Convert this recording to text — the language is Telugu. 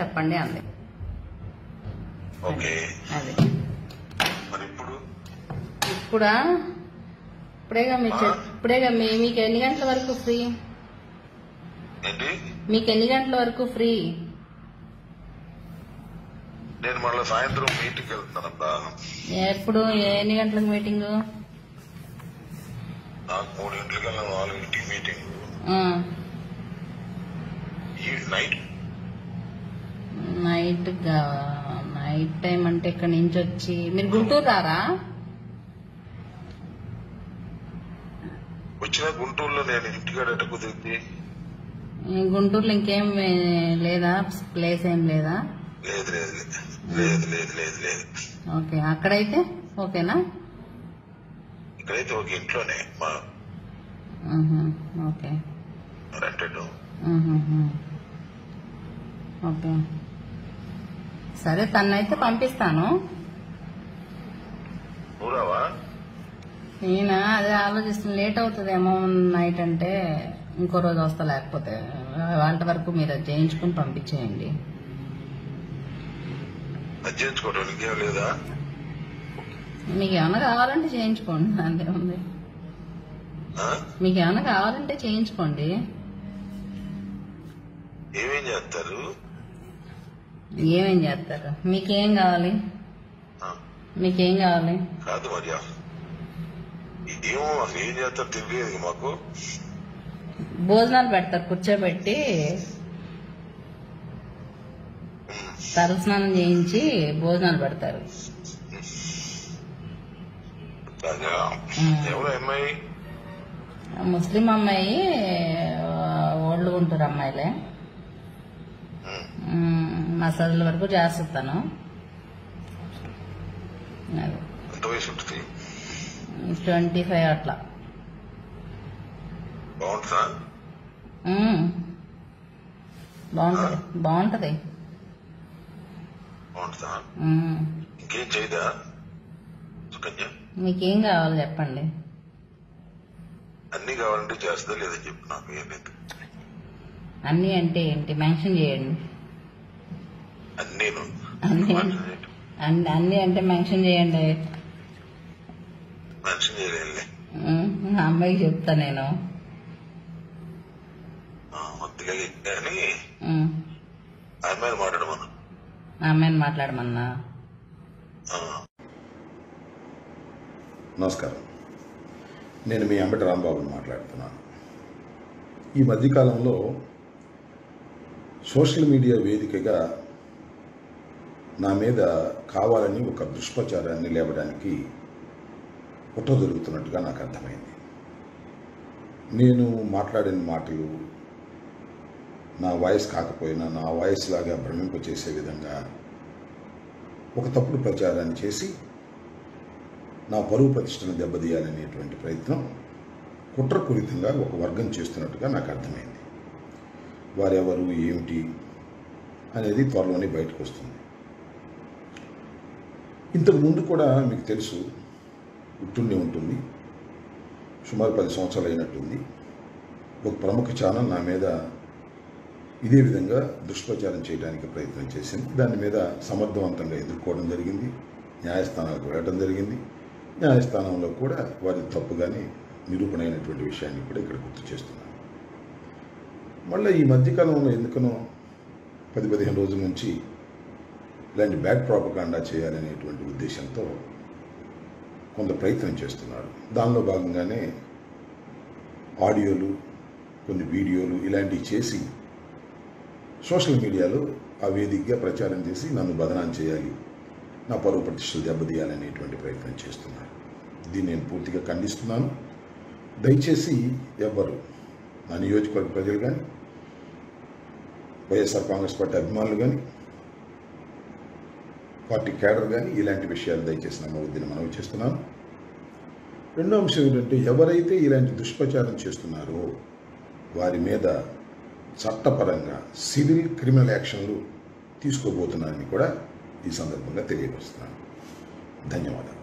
చెప్పండి అంది ఓకే అది మరి ఇప్పుడు ఇప్పుడా ఇప్పుడేగా మీ చె- ఇప్పుడేగా మీ మీకు ఎన్ని గంటల వరకు ఫ్రీ ఏంటి మీకు ఎన్ని గంటల వరకు ఫ్రీ నేను మళ్ళీ సాయంత్రం మీటింగ్కి వెళ్తున్నానబ్బా ఎప్పుడు ఎన్ని గంటలకు మీటింగ్ నాకు మూడింటికి వెళ్ళిన నాలుగింటికి మీటింగ్ ఈ నైట్ నైట్ గా- నైట్ టైం అంటే ఇక్కడ నుంచి వచ్చి మీరు గుంటూరు రారా వచ్చిన గుంటూరులో నేను ఇంటికాడ ఎట్ట కుదిరింది ఈ గుంటూరులో ఇంకేం ఏ, లేదా ప్లేస్ ఏం లేదా లేదు లేదు లేదు లేదు లేదు లేదు లేదు ఓకే అక్కడైతే ఓకేనా ఇక్కడైతే ఒక ఇంట్లోనే మా మ్హూ. ఓకే రెంటెడ్ మ్హూ. ఓకే సరే తన్నైతే పంపిస్తాను నువ్వురావా నేనా అదే ఆలోచిస్తున్నా లేట్ అవుతుందేమో నైట్ అంటే ఇంకో రోజు వస్తా లేకపోతే వాళ్ళ వరకు మీరు అది చేయించుకుని పంపించేయండి అది చేయించుకోవడం ఇంకేం లేదా మీకు ఏమైనా కావాలంటే చేయించుకోండి అంతే ఉంది ఆ? మీకు ఏమైనా కావాలంటే చేయించుకోండి ఏమేం చేస్తారు ఏమేం చేస్తారు మీకేం కావాలి ఆ, మీకేం కావాలి కాదు మరి ఏమో అసలు ఏం చేస్తారు తెలియదు మాకు భోజనాలు పెడతారు కూర్చోబెట్టి తలస్నానం చేయించి భోజనాలు పెడతారు అదే. ఉమ్. ఎవరు అమ్మాయి ముస్లిం అమ్మాయి ఓల్డ్ గుంటూరు అమ్మాయిలే ఉమ్. మ్మ్, మసాజుల వరకు చేస్తాను అది ఎంత వయసు ఉంటుంది ట్వంటీ ఫైవ్ అట్లా బాగుంటుందా మ్మ్. బాగుంటది బాగుంటది బాగుంటుందా మ్మ్. ఇంకేం చేయదా సుకన్య మీకేం కావాలి చెప్పండి అన్ని కావాలంటే చేస్తుందా లేదని చెప్పు నాకు ఏం లేదు అన్నీ అంటే ఏంటి మెన్షన్ చేయండి అన్నీను అన్నీ అన్ని అన్నీ అంటే మెన్షన్ చేయండి మెన్షన్ చేయలేనులే మ్మ్, ఆ అమ్మాయికి చెప్తా నేను ఆ, వద్దులే కానీ మ్మ్, ఆ అమ్మాయిని మాట్లాడమను ఆ అమ్మాయిని మాట్లాడమన్నా ఆ, నమస్కారం నేను మీ అంబటి రాంబాబుని మాట్లాడుతున్నాను ఈ మధ్యకాలంలో సోషల్ మీడియా వేదికగా నా మీద కావాలని ఒక దుష్ప్రచారాన్ని లేవడానికి కుట్ర జరుగుతున్నట్టుగా నాకు అర్థమైంది నేను మాట్లాడిన మాటలు నా వాయిస్ కాకపోయినా నా వాయిస్ లాగా భ్రమింపచేసే విధంగా ఒక తప్పుడు ప్రచారాన్ని చేసి నా పరువు ప్రతిష్టను దెబ్బతీయాలనేటువంటి ప్రయత్నం కుట్రపూరితంగా ఒక వర్గం చేస్తున్నట్టుగా నాకు అర్థమైంది వారెవరు ఏమిటి అనేది త్వరలోనే బయటకు వస్తుంది ఇంతకు ముందు కూడా మీకు తెలుసు గుర్తుండే ఉంటుంది సుమారు పది సంవత్సరాలు అయినట్టుంది ఒక ప్రముఖ ఛానల్ నా మీద ఇదే విధంగా దుష్ప్రచారం చేయడానికి ప్రయత్నం చేసింది దాని మీద సమర్థవంతంగా ఎదుర్కోవడం జరిగింది న్యాయస్థానాలకు వెళ్ళడం జరిగింది న్యాయస్థానంలో కూడా వారి తప్పుగానే నిరూపణ అయినటువంటి విషయాన్ని కూడా ఇక్కడ గుర్తు చేస్తున్నాను మళ్ళీ ఈ మధ్యకాలంలో ఎందుకనో పది పదిహేను రోజుల నుంచి ఇలాంటి బ్యాడ్ ప్రాపకాండా చేయాలనేటువంటి ఉద్దేశంతో కొంత ప్రయత్నం చేస్తున్నారు దానిలో భాగంగానే ఆడియోలు కొన్ని వీడియోలు ఇలాంటివి చేసి సోషల్ మీడియాలో ఆ వేదికగా ప్రచారం చేసి నన్ను బదనాం చేయాలి నా పరువు ప్రతిష్టలు దెబ్బతీయాలనేటువంటి ప్రయత్నం చేస్తున్నారు దీన్ని నేను పూర్తిగా ఖండిస్తున్నాను దయచేసి ఎవ్వరు నా నియోజకవర్గ ప్రజలు కానీ వైఎస్ఆర్ కాంగ్రెస్ పార్టీ అభిమానులు కానీ పార్టీ కేడర్ కానీ ఇలాంటి విషయాలు దయచేసి నమ్మవద్దని మనవి చేస్తున్నాను రెండో అంశం ఏంటంటే ఎవరైతే ఇలాంటి దుష్ప్రచారం చేస్తున్నారో వారి మీద చట్టపరంగా సివిల్ క్రిమినల్ యాక్షన్లు తీసుకోబోతున్నారని కూడా ఈ సందర్భంగా తెలియపరుస్తున్నాను ధన్యవాదాలు